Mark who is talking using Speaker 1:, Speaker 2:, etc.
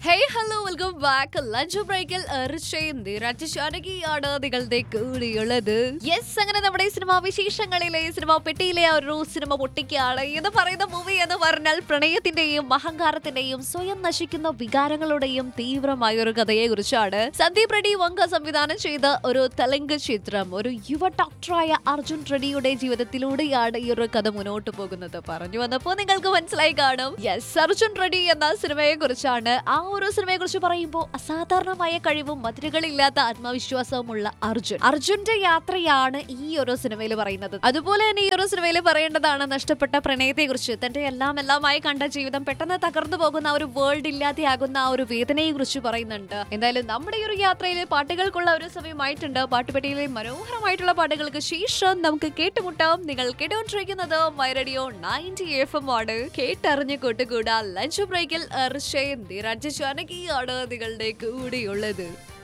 Speaker 1: hey hello welcome back lunch ബ്രേക്കിൽ ആണ് നിങ്ങളുടെ കൂടിയുള്ളത് യെസ് അങ്ങനെ നമ്മുടെ ഈ സിനിമാ വിശേഷങ്ങളിലെ ഈ സിനിമ പെട്ടിയിലെ ആ ഒരു സിനിമ പൊട്ടിക്കാണ് എന്ന് പറയുന്ന മൂവി എന്ന് പറഞ്ഞാൽ പ്രണയത്തിന്റെയും അഹങ്കാരത്തിന്റെയും സ്വയം നശിക്കുന്ന വികാരങ്ങളുടെയും തീവ്രമായ ഒരു കഥയെ കുറിച്ചാണ് സന്ദീപ് റെഡ്ഡി വങ്ക സംവിധാനം ചെയ്ത ഒരു തെലുങ്ക് ചിത്രം ഒരു യുവ ഡോക്ടറായ അർജുൻ റെഡ്ഡിയുടെ ജീവിതത്തിലൂടെയാണ് ഈ ഒരു കഥ മുന്നോട്ട് പോകുന്നത് പറഞ്ഞു വന്നപ്പോ നിങ്ങൾക്ക് മനസ്സിലായി കാണും യെസ് അർജുൻ റെഡ്ഡി എന്ന സിനിമയെ കുറിച്ചാണ് ആ ഒരു സിനിമയെ കുറിച്ച് പറയുമ്പോൾ അസാധാരണമായ കഴിവും മതിലുകളില്ലാത്ത ആത്മവിശ്വാസവുമുള്ള അർജുൻ അർജുന്റെ യാത്രയാണ് ഈ ഒരു സിനിമയിൽ പറയുന്നത് അതുപോലെ തന്നെ ഈ ഒരു സിനിമയിൽ പറയേണ്ടതാണ് നഷ്ടപ്പെട്ട പ്രണയത്തെ കുറിച്ച് തന്റെ എല്ലാം എല്ലാമായി കണ്ട ജീവിതം പെട്ടെന്ന് തകർന്നു പോകുന്ന ആ ഒരു വേൾഡ് ഇല്ലാതെയാകുന്ന ആ ഒരു വേദനയെ കുറിച്ച് പറയുന്നുണ്ട് എന്തായാലും നമ്മുടെ ഈ ഒരു യാത്രയിൽ പാട്ടുകൾക്കുള്ള ഒരു സമയമായിട്ടുണ്ട് പാട്ടുപെട്ടിയിലെ മനോഹരമായിട്ടുള്ള പാട്ടുകൾക്ക് ശേഷം നമുക്ക് കേട്ടുമുട്ടാം നിങ്ങൾ കേട്ടുകൊണ്ടിരിക്കുന്നത് my radio ninety F M ആണ് കേട്ടറിഞ്ഞ് കൂട്ടുകൂടാ ലഞ്ച് ബ്രേക്കിൽ അർഷയും നിരഞ്ജ ജാനകിയാണ് നിങ്ങളുടെ കൂടെയുള്ളത്